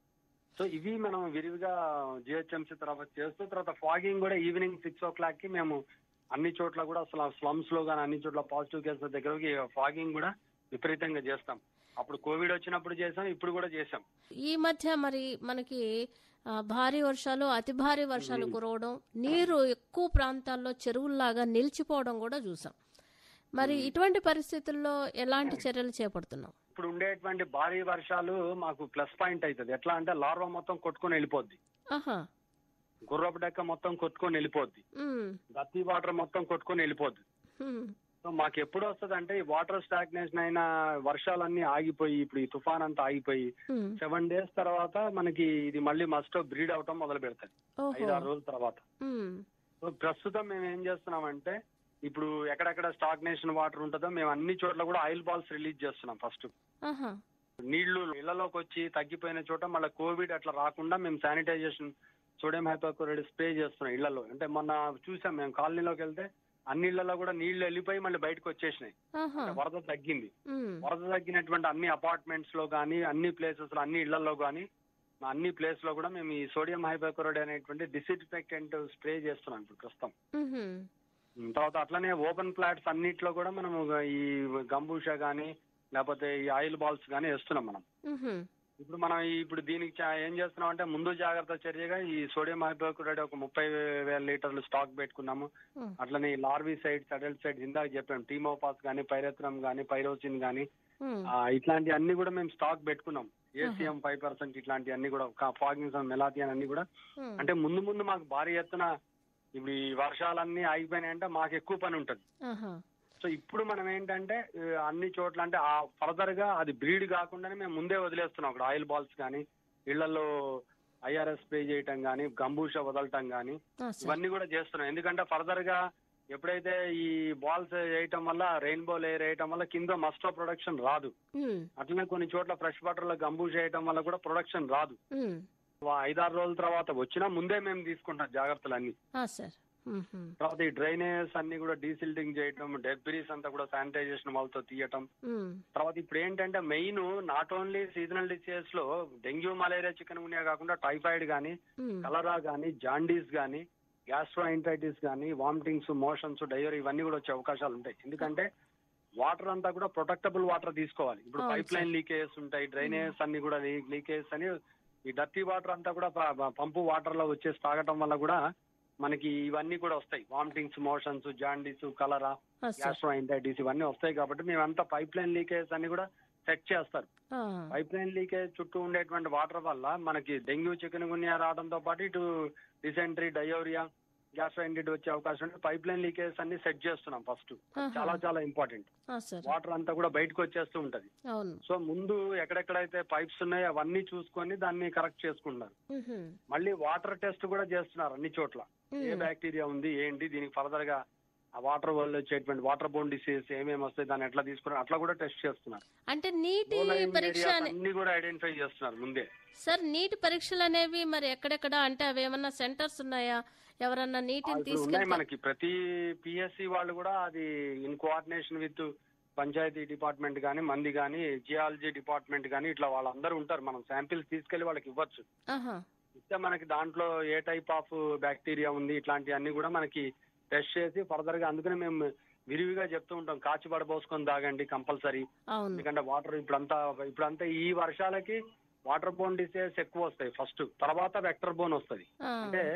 సో ఇవి మనం విరివిగా జిహెచ్ఎంసీ తర్వాత చేస్తూ తర్వాత ఫాగింగ్ కూడా ఈవినింగ్ సిక్స్ ఓ క్లాక్ కి మేము అన్ని చోట్ల కూడా అసలు స్లమ్స్ లో కానీ అన్ని చోట్ల పాజిటివ్ కేసుల దగ్గరకి ఫాగింగ్ కూడా విపరీతంగా చేస్తాం అప్పుడు కోవిడ్ వచ్చినప్పుడు చేసాం ఇప్పుడు కూడా చేసాం ఈ మధ్య మరి మనకి ఆ, భారీ వర్షాలు అతి భారీ వర్షాలు కురవడం నీరు ఎక్కువ ప్రాంతాల్లో చెరువుల్లాగా నిలిచిపోవడం కూడా చూసాం మరి ఇటువంటి పరిస్థితుల్లో ఎలాంటి చర్యలు చేపడుతున్నాం ఇప్పుడు ఉండేటువంటి భారీ వర్షాలు మాకు ప్లస్ పాయింట్ అవుతుంది ఎట్లా అంటే లార్వా మొత్తం కొట్టుకొని వెళ్ళిపోద్ది ఆహా గుర్రపు డెక్క మొత్తం కొట్టుకొని వెళ్ళిపోద్ది ఉమ్. గత్తి వాటర్ మొత్తం కొట్టుకొని వెళ్ళిపోద్ది ఉమ్. సో మాకు ఎప్పుడు వస్తుంది అంటే ఈ వాటర్ స్టాగ్నేషన్ అయిన వర్షాలన్నీ ఆగిపోయి ఇప్పుడు ఈ తుఫాన్ అంతా ఆగిపోయి ఉమ్. సెవెన్ డేస్ తర్వాత మనకి ఇది మళ్ళీ మస్ట్ బ్రీడ్ అవటం మొదలు పెడుతుంది ఓహో ఐదారు రోజుల తర్వాత ఉమ్. సో ప్రస్తుతం మేము ఏం చేస్తున్నామంటే ఇప్పుడు ఎక్కడెక్కడ స్టాగ్నేషన్ వాటర్ ఉంటుందో మేము అన్ని చోట్ల కూడా ఆయిల్ బాల్స్ రిలీజ్ చేస్తున్నాం ఫస్ట్ ఆహా నీళ్లు ఇళ్లలోకి వచ్చి తగ్గిపోయిన చోట మళ్ళీ కోవిడ్ అట్లా రాకుండా మేము శానిటైజేషన్ సోడియం హైపోక్లోరైడ్ స్ప్రే చేస్తున్నాం ఇళ్లలో అంటే మొన్న చూసాం మేము కాలనీలోకి వెళ్తే అన్ని ఇళ్లలో కూడా నీళ్లు వెళ్ళిపోయి మళ్ళీ బయటకు వచ్చేసినాయి ఆహా అంటే వరద తగ్గింది ఉమ్. వరద తగ్గినటువంటి అన్ని అపార్ట్మెంట్స్ లో కానీ అన్ని ప్లేసెస్ లో అన్ని ఇళ్లలో కానీ అన్ని ప్లేస్ లో కూడా మేము ఈ సోడియం హైపోక్లోరైడ్ అనేటువంటి డిసిన్ఫెక్టెంట్ స్ప్రే చేస్తున్నాం ఇప్పుడు ప్రస్తుతం ఉహుం. ఉమ్, తర్వాత అట్లనే ఓపెన్ ప్లాట్స్ అన్నిట్లో కూడా మనం ఈ గంబూషా కానీ లేకపోతే ఈ ఆయిల్ బాల్స్ కానీ వేస్తున్నాం మనం ఉహుం. ఇప్పుడు మనం ఈ- ఇప్పుడు దీనికి చా- ఏం చేస్తున్నాం అంటే ముందు జాగ్రత్త చర్యగా ఈ సోడియం హైపోక్లోరైడ్ ఒక ముప్పై వేల లీటర్లు స్టాక్ పెట్టుకున్నాము ఉమ్. అట్లనే ఈ లార్వీ సైడ్స్ అడల్ట్ సైడ్స్ ఇందాక చెప్పాం టీమోపాస్ కానీ పైరత్నం కానీ పైరోసిన్ కానీ ఉమ్. ఇట్లాంటి అన్ని కూడా మేము స్టాక్ పెట్టుకున్నాం ఏసీఎం ఫైవ్ పర్సెంట్ ఇట్లాంటి అన్ని కూడా ఫాగింగ్ మెలాథియన్ అన్ని కూడా ఉమ్. అంటే ముందు ముందు మాకు భారీ ఎత్తున ఇప్పుడు ఈ వర్షాలన్నీ ఆగిపోయినాయంటే మాకు ఎక్కువ పని ఉంటుంది ఆహా సో ఇప్పుడు మనం ఏంటంటే ఆ, అన్ని చోట్ల అంటే ఆ ఫర్దర్ గా అది బ్రీడ్ కాకుండానే మేము ముందే వదిలేస్తున్నాం అక్కడ ఆయిల్ బాల్స్ కానీ ఇళ్లలో ఐఆర్ఎస్ స్ప్రే చేయటం కానీ గంబూష వదలటం కానీ ఆ, సార్ ఇవన్నీ కూడా చేస్తున్నాం ఎందుకంటే ఫర్దర్ గా ఎప్పుడైతే ఈ బాల్స్ వేయటం వల్ల రెయిన్బో లేయర్ వేయటం వల్ల కింద మస్టో ప్రొడక్షన్ రాదు ఉమ్. అట్లనే కొన్ని చోట్ల ఫ్రెష్ వాటర్ లో గంబూష వేయటం వల్ల కూడా ప్రొడక్షన్ రాదు ఉమ్. వా- ఐదారు రోజుల తర్వాత వచ్చినా ముందే మేము తీసుకుంటాం జాగ్రత్తలు అన్ని ఆ, సార్ ఉహుం. తర్వాత ఈ డ్రైనేజెస్ అన్ని కూడా డీసిల్టింగ్ చేయటం డెబ్రీస్ అంతా కూడా శానిటైజేషన్ వాళ్ళతో తీయటం ఉమ్. తర్వాత ఇప్పుడు ఏంటంటే main not only seasonal diseases లో డెంగ్యూ మలేరియా చికెన్ గునియా కాకుండా టైఫాయిడ్ కానీ ఉమ్. కలరా కానీ జాండీస్ కానీ గ్యాస్ట్రోఇంటైటిస్ కానీ వామిటింగ్స్ మోషన్స్ డయోరీ ఇవన్నీ కూడా వచ్చే అవకాశాలు ఉంటాయి ఎందుకంటే వాటర్ అంతా కూడా ప్రొటెక్టబుల్ వాటర్ తీసుకోవాలి ఇప్పుడు అవును పైప్ లైన్ లీకేజెస్ ఉంటాయి డ్రైనేజెస్ అన్ని కూడా లీకేజెస్ అని ఈ డర్టీ వాటర్ అంతా కూడా ప- ప- పంపు వాటర్ లో వచ్చేసి తాగటం వల్ల కూడా మనకి ఇవన్నీ కూడా వస్తాయి వామిటింగ్స్ మోషన్స్ జాండీస్ కలరా ఆ, సార్ గ్యాస్ట్రోఇంటైటిస్ ఇవన్నీ వస్తాయి కాబట్టి మేమంతా పైప్ లైన్ లీకేజెస్ అన్ని కూడా సెట్ చేస్తారు ఆ. పైప్ లైన్ లీకేజ్ చుట్టూ ఉండేటువంటి వాటర్ వల్ల మనకి డెంగ్యూ చికెన్ గున్యా రావడంతో పాటు ఇటు డిసెంట్రీ డయోరియా గ్యాస్ట్రైంటిడ్ వచ్చే అవకాశం ఉంది పైప్ లైన్ లీకేజ్ అన్ని సెట్ చేస్తున్నాం ఫస్ట్ ఆహా. చాలా చాలా ఇంపార్టెంట్ ఆ, సార్ వాటర్ అంతా కూడా బయటకు వచ్చేస్తూ ఉంటది అవును సో ముందు ఎక్కడెక్కడైతే పైప్స్ ఉన్నాయో అవన్నీ చూసుకొని దాన్ని కరెక్ట్ చేసుకుంటున్నారు ఉహుం. మళ్ళీ వాటర్ టెస్ట్ కూడా చేస్తున్నారు అన్ని చోట్ల ఏ ఉమ్. బ్యాక్టీరియా ఉంది ఏంటి దీనికి ఫర్దర్ గా ఆ వాటర్ వల్ల వచ్చేటువంటి వాటర్ బోన్ డిసీజ్ ఏమేమి వస్తాయి దాన్ని ఎట్లా తీసుకున్నారు అట్లా కూడా టెస్ట్ చేస్తున్నారు అంటే నీటి Low lying పరీక్ష areas అనే- అన్ని కూడా ఐడెంటిఫై చేస్తున్నారు ముందే సార్ నీటి పరీక్షలు అనేవి మరి ఎక్కడెక్కడ అంటే అవి ఏమన్నా సెంటర్స్ ఉన్నాయా ఎవరన్నా ఆ, నీటిని ఇప్పుడు ఉన్నాయి తీసుకెళ్తే మనకి ప్రతి పిఎస్సి వాళ్ళు కూడా అది in coordination with panchayat department కానీ మంది కానీ జియాలజీ డిపార్ట్మెంట్ కానీ ఇట్లా వాళ్ళందరూ ఉంటారు మనం శాంపిల్స్ తీసుకెళ్లి వాళ్ళకి ఇవ్వచ్చు ఆహా ఇస్తే మనకి దాంట్లో ఏ టైప్ ఆఫ్ బ్యాక్టీరియా ఉంది ఇట్లాంటివన్నీ కూడా మనకి టెస్ట్ చేసి ఫర్దర్ గా అందుకనే మేము విరివిగా చెప్తూ ఉంటాం కాచి పడబోసుకొని తాగండి కంపల్సరీ అవును ఎందుకంటే వాటర్ ఇప్పుడంతా ఇప్పుడంతా ఈ వర్షాలకి వాటర్ బోన్ డిసీజెస్ ఎక్కువ వస్తాయి ఫస్ట్ తర్వాత వెక్టర్ బోన్ వస్తుంది ఆ. అంటే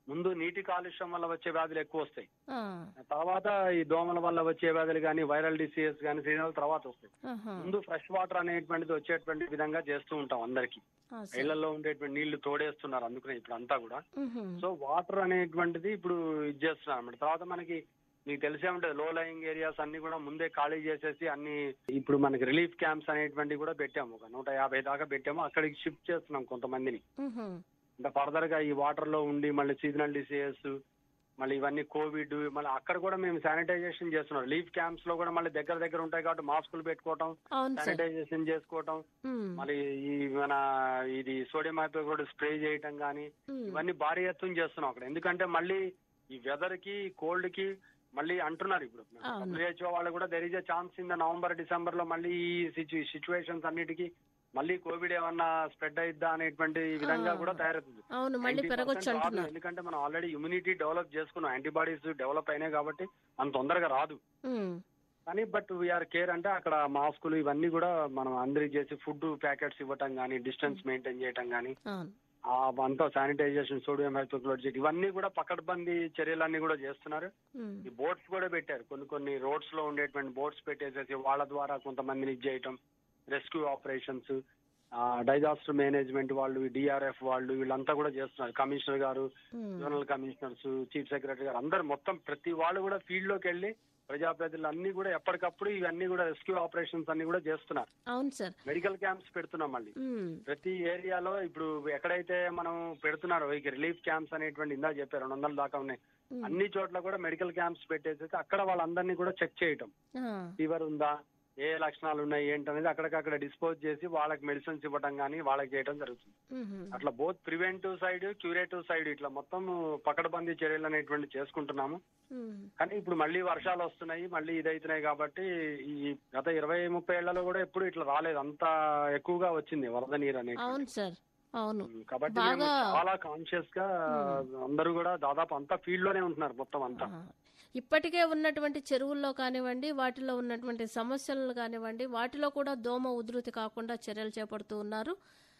ముందు నీటి కాలుష్యం వల్ల వచ్చే వ్యాధులు ఎక్కువ వస్తాయి ఆ, తర్వాత ఈ దోమల వల్ల వచ్చే వ్యాధులు కానీ వైరల్ డిసీజెస్ కానీ సీజనల్ తర్వాత వస్తాయి ఆహా. ముందు ఫ్రెష్ వాటర్ అనేటువంటిది వచ్చేటువంటి విధంగా చేస్తూ ఉంటాం అందరికి ఆ, సార్. ఇళ్లలో ఉండేటువంటి నీళ్లు తోడేస్తున్నారు అందుకనే ఇప్పుడు అంతా కూడా మ్హూ. సో వాటర్ అనేటువంటిది ఇప్పుడు ఇది చేస్తున్నారు అన్నమాట తర్వాత మనకి మీకు తెలిసే ఉంటుంది లో లయింగ్ ఏరియాస్ అన్ని కూడా ముందే ఖాళీ చేసేసి అన్ని ఇప్పుడు మనకి రిలీఫ్ క్యాంప్స్ అనేటువంటివి కూడా పెట్టాము ఒక నూట యాభై దాకా పెట్టాము అక్కడికి షిఫ్ట్ చేస్తున్నాం కొంతమందిని మ్హూ. అంటే ఫర్దర్ గా ఈ వాటర్ లో ఉండి మళ్ళీ సీజనల్ డిసీజెస్ మళ్ళీ ఇవన్నీ కోవిడ్ మళ్ళీ అక్కడ కూడా మేము శానిటైజేషన్ చేస్తున్నాం రిలీఫ్ క్యాంప్స్ లో కూడా మళ్ళీ దగ్గర దగ్గర ఉంటాయి కాబట్టి మాస్కులు పెట్టుకోవటం అవును సార్ శానిటైజేషన్ చేసుకోవటం మ్, మళ్ళీ ఈ మన ఇది సోడియం కూడా స్ప్రే చేయటం కానీ మ్. ఇవన్నీ భారీ ఎత్తున చేస్తున్నాం అక్కడ ఎందుకంటే మళ్ళీ ఈ వెదర్ కి కోల్డ్ కి మళ్ళీ అంటున్నారు ఇప్పుడు అవును. డబ్ల్యూహెచ్ఓ వాళ్ళు కూడా there is a chance in the November December లో మళ్ళీ ఈ సిచ్యువేషన్స్ అన్నిటికీ మళ్ళీ కోవిడ్ ఏమన్నా స్ప్రెడ్ అయిద్దా అనేటువంటి విధంగా ఆ. కూడా తయారవుతుంది అవును మళ్ళీ 90% పెరగొచ్చు రాదు. అంటున్నారు ఎందుకంటే మనం ఆల్రెడీ ఇమ్యూనిటీ డెవలప్ చేసుకున్నాం యాంటీబాడీస్ డెవలప్ అయినాయి కాబట్టి అంత తొందరగా రాదు మ్, కానీ బట్ వీఆర్ కేర్ అంటే అక్కడ మాస్కులు ఇవన్నీ కూడా మనం అందరికి చేసి ఫుడ్ ప్యాకెట్స్ ఇవ్వటం కానీ డిస్టెన్స్ మెయింటైన్ చేయటం కానీ అవును ఆ అంతా శానిటైజేషన్ సోడియం హైపోక్లోరైడ్ ఇవన్నీ కూడా పకడ్బందీ చర్యలన్నీ కూడా చేస్తున్నారు మ్, ఈ బోట్స్ కూడా పెట్టారు కొన్ని కొన్ని రోడ్స్ లో ఉండేటువంటి బోట్స్ పెట్టేసేసి వాళ్ళ ద్వారా కొంతమందిని ఇది చేయటం రెస్క్యూ ఆపరేషన్స్ డైజాస్టర్ మేనేజ్మెంట్ వాళ్ళు డిఆర్ఎఫ్ వాళ్ళు వీళ్ళంతా కూడా చేస్తున్నారు కమిషనర్ గారు మ్. జోనల్ కమిషనర్స్ చీఫ్ సెక్రటరీ గారు అందరు మొత్తం ప్రతి వాళ్ళు కూడా ఫీల్డ్ లోకి వెళ్ళి ప్రజాప్రతినిధులు అన్ని కూడా ఎప్పటికప్పుడు ఇవన్నీ కూడా రెస్క్యూ ఆపరేషన్స్ అన్ని కూడా చేస్తున్నారు అవును సార్ మెడికల్ క్యాంప్స్ పెడుతున్నాం మళ్ళీ మ్, ప్రతి ఏరియాలో ఇప్పుడు ఎక్కడైతే మనం పెడుతున్నారో ఈ రిలీఫ్ క్యాంప్స్ అనేటువంటి ఇందా చెప్పారు రెండు వందల దాకా ఉన్నాయి మ్. అన్ని చోట్ల కూడా మెడికల్ క్యాంప్స్ పెట్టేసి అక్కడ వాళ్ళందరినీ కూడా చెక్ చేయటం ఆ, ఫీవర్ ఉందా ఏ లక్షణాలు ఉన్నాయి ఏంటనేది అక్కడికక్కడ డిస్పోజ్ చేసి వాళ్ళకి మెడిసిన్స్ ఇవ్వడం కానీ వాళ్ళకి చేయడం జరుగుతుంది మ్హూ. అట్లా both preventive side curative side ఇట్లా మొత్తం పకడ్బందీ చర్యలు అనేటువంటి చేసుకుంటున్నాము మ్, కానీ ఇప్పుడు మళ్ళీ వర్షాలు వస్తున్నాయి మళ్ళీ ఇదైతున్నాయి కాబట్టి ఈ గత ఇరవై ముప్పై ఏళ్లలో కూడా ఎప్పుడు ఇట్లా రాలేదు అంత ఎక్కువగా వచ్చింది వరద నీరు అనేది అవును సార్ అవును కాబట్టి బాగా- మేము చాలా కాన్షియస్ గా అందరూ కూడా దాదాపు అంతా ఫీల్డ్ లోనే ఉంటున్నారు మొత్తం అంతా ఆ, ఇప్పటికే ఉన్నటువంటి చెరువుల్లో కానివ్వండి వాటిలో ఉన్నటువంటి సమస్యలను కానివ్వండి వాటిలో కూడా దోమ ఉధృతి కాకుండా చర్యలు చేపడుతూ ఉన్నారు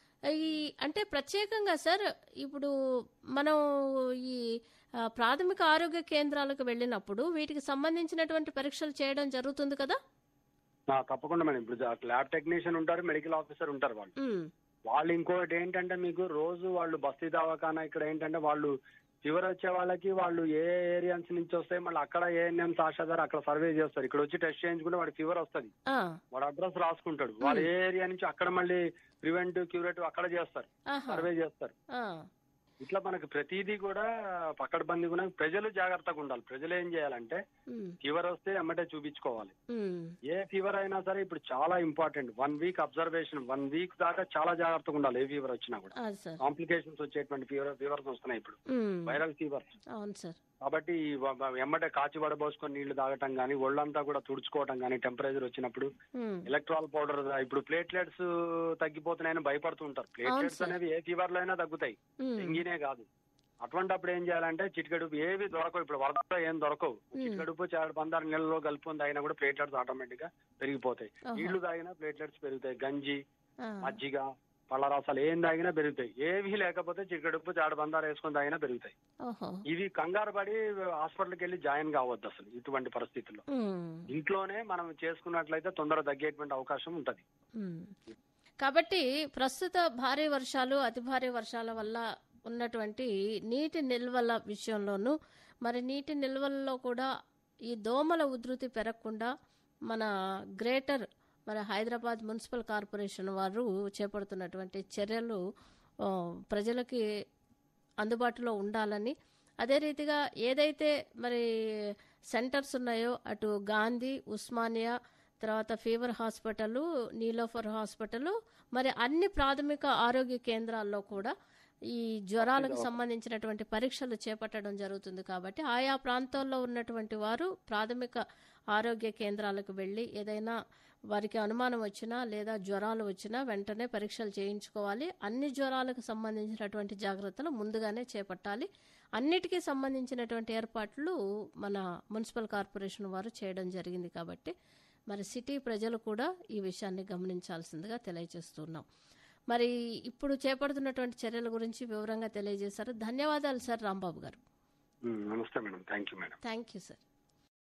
ఈ అంటే ప్రత్యేకంగా సార్ ఇప్పుడు మనం ఈ ఆ, ప్రాథమిక ఆరోగ్య కేంద్రాలకు వెళ్ళినప్పుడు వీటికి సంబంధించినటువంటి పరీక్షలు చేయడం జరుగుతుంది కదా ఆ, తప్పకుండా మేడం ఇప్పుడు ల్యాబ్ టెక్నీషియన్ ఉంటారు మెడికల్ ఆఫీసర్ ఉంటారు వాళ్ళు ఉమ్, వాళ్ళు ఇంకోటి ఏంటంటే మీకు రోజు వాళ్ళు బస్తీ దవాఖానా ఇక్కడ ఏంటంటే వాళ్ళు ఫీవర్ వచ్చే వాళ్ళకి వాళ్ళు ఏ ఏరియాస్ నుంచి వస్తాయి మళ్ళీ అక్కడ ఏఎన్ఎం సాక్షాధార అక్కడ సర్వే చేస్తారు ఇక్కడ వచ్చి టెస్ట్ చేయించుకుంటే వాడి ఫీవర్ వస్తుంది ఆ, వాడు అడ్రస్ రాసుకుంటాడు వాళ్ళు ఏ ఏరియా నుంచి అక్కడ మళ్ళీ ప్రివెంటివ్ క్యూరేటివ్ అక్కడ చేస్తారు ఆహా, సర్వే చేస్తారు ఆ, ఇట్లా మనకు ప్రతిదీ కూడా పకడ్బందీ కూడా ప్రజలు జాగ్రత్తగా ఉండాలి ప్రజలు ఏం చేయాలంటే ఉమ్, ఫీవర్ వస్తే ఎమ్మటే చూపించుకోవాలి ఉమ్, ఏ ఫీవర్ అయినా సరే ఇప్పుడు చాలా important one week observation one week దాకా చాలా జాగ్రత్తగా ఉండాలి ఏ ఫీవర్ వచ్చినా కూడా అది సార్ కాంప్లికేషన్స్ వచ్చేటువంటి ఫీవర్ ఫీవర్స్ వస్తున్నాయి ఇప్పుడు ఉమ్, వైరల్ ఫీవర్స్ అవును సార్ కాబట్టి ఈ వ- వ- ఎమ్మటే కాచి వడబోసుకొని నీళ్లు తాగటం కానీ ఒళ్ళంతా కూడా తుడుచుకోవటం కానీ టెంపరేచర్ వచ్చినప్పుడు ఉమ్, ఎలక్ట్రాల్ పౌడర్ ఇప్పుడు ప్లేట్లెట్స్ తగ్గిపోతున్నాయని భయపడుతుంటారు ప్లేట్లెట్స్ సార్. అనేవి ఏ ఫీవర్ లో అయినా తగ్గుతాయి ఉమ్, డెంగీనే కాదు అటువంటిప్పుడు ఏం చేయాలంటే చిటికడుపు ఏవి దొరకవు ఇప్పుడు వరదలో ఏం దొరకవు మ్మ్. చిటికడుపు చాడు పందారు నెలలో కలుపుకొని తాగినా కూడా ప్లేట్లెట్స్ ఆటోమేటిక్ గా పెరిగిపోతాయి ఓహో. నీళ్లు తాగినా ప్లేట్లెట్స్ పెరుగుతాయి గంజి ఆ, మజ్జిగ పళ్ళ రసాలు ఏం తాగినా పెరుగుతాయి ఏవి లేకపోతే చిటికడుపు చాడు బందారు వేసుకొని తాగినా పెరుగుతాయి ఓహో ఇవి కంగారు పడి హాస్పిటల్కి వెళ్ళి జాయిన్ కావద్దు అసలు ఇటువంటి పరిస్థితుల్లో ఉమ్. ఇంట్లోనే మనం చేసుకున్నట్లయితే తొందర తగ్గేటువంటి అవకాశం ఉంటది మ్మ్. కాబట్టి ప్రస్తుత భారీ వర్షాలు అతి భారీ వర్షాల వల్ల ఉన్నటువంటి నీటి నిల్వల విషయంలోనూ మరి నీటి నిల్వల్లో కూడా ఈ దోమల ఉధృతి పెరగకుండా మన గ్రేటర్ మరి హైదరాబాద్ మున్సిపల్ కార్పొరేషన్ వారు చేపడుతున్నటువంటి చర్యలు ఆ, ప్రజలకి అందుబాటులో ఉండాలని అదే రీతిగా ఏదైతే మరి సెంటర్స్ ఉన్నాయో అటు గాంధీ ఉస్మానియా తర్వాత ఫీవర్ హాస్పిటల్ నీలోఫర్ హాస్పిటల్ మరి అన్ని ప్రాథమిక ఆరోగ్య కేంద్రాల్లో కూడా ఈ జ్వరాలకు సంబంధించినటువంటి పరీక్షలు చేపట్టడం జరుగుతుంది కాబట్టి ఆయా ప్రాంతాల్లో ఉన్నటువంటి వారు ప్రాథమిక ఆరోగ్య కేంద్రాలకు వెళ్ళి ఏదైనా వారికి అనుమానం వచ్చినా లేదా జ్వరాలు వచ్చినా వెంటనే పరీక్షలు చేయించుకోవాలి అన్ని జ్వరాలకు సంబంధించినటువంటి జాగ్రత్తలు ముందుగానే చేపట్టాలి అన్నిటికీ సంబంధించినటువంటి ఏర్పాట్లు మన మున్సిపల్ కార్పొరేషన్ వారు చేయడం జరిగింది కాబట్టి మరి సిటీ ప్రజలు కూడా ఈ విషయాన్ని గమనించాల్సిందిగా తెలియజేస్తున్నాం మరి ఇప్పుడు చేపడుతున్నటువంటి చర్యల గురించి వివరంగా తెలియజేశారు ధన్యవాదాలు సార్ రాంబాబు గారు ఉమ్, నమస్తే madam thank you madam thank you sir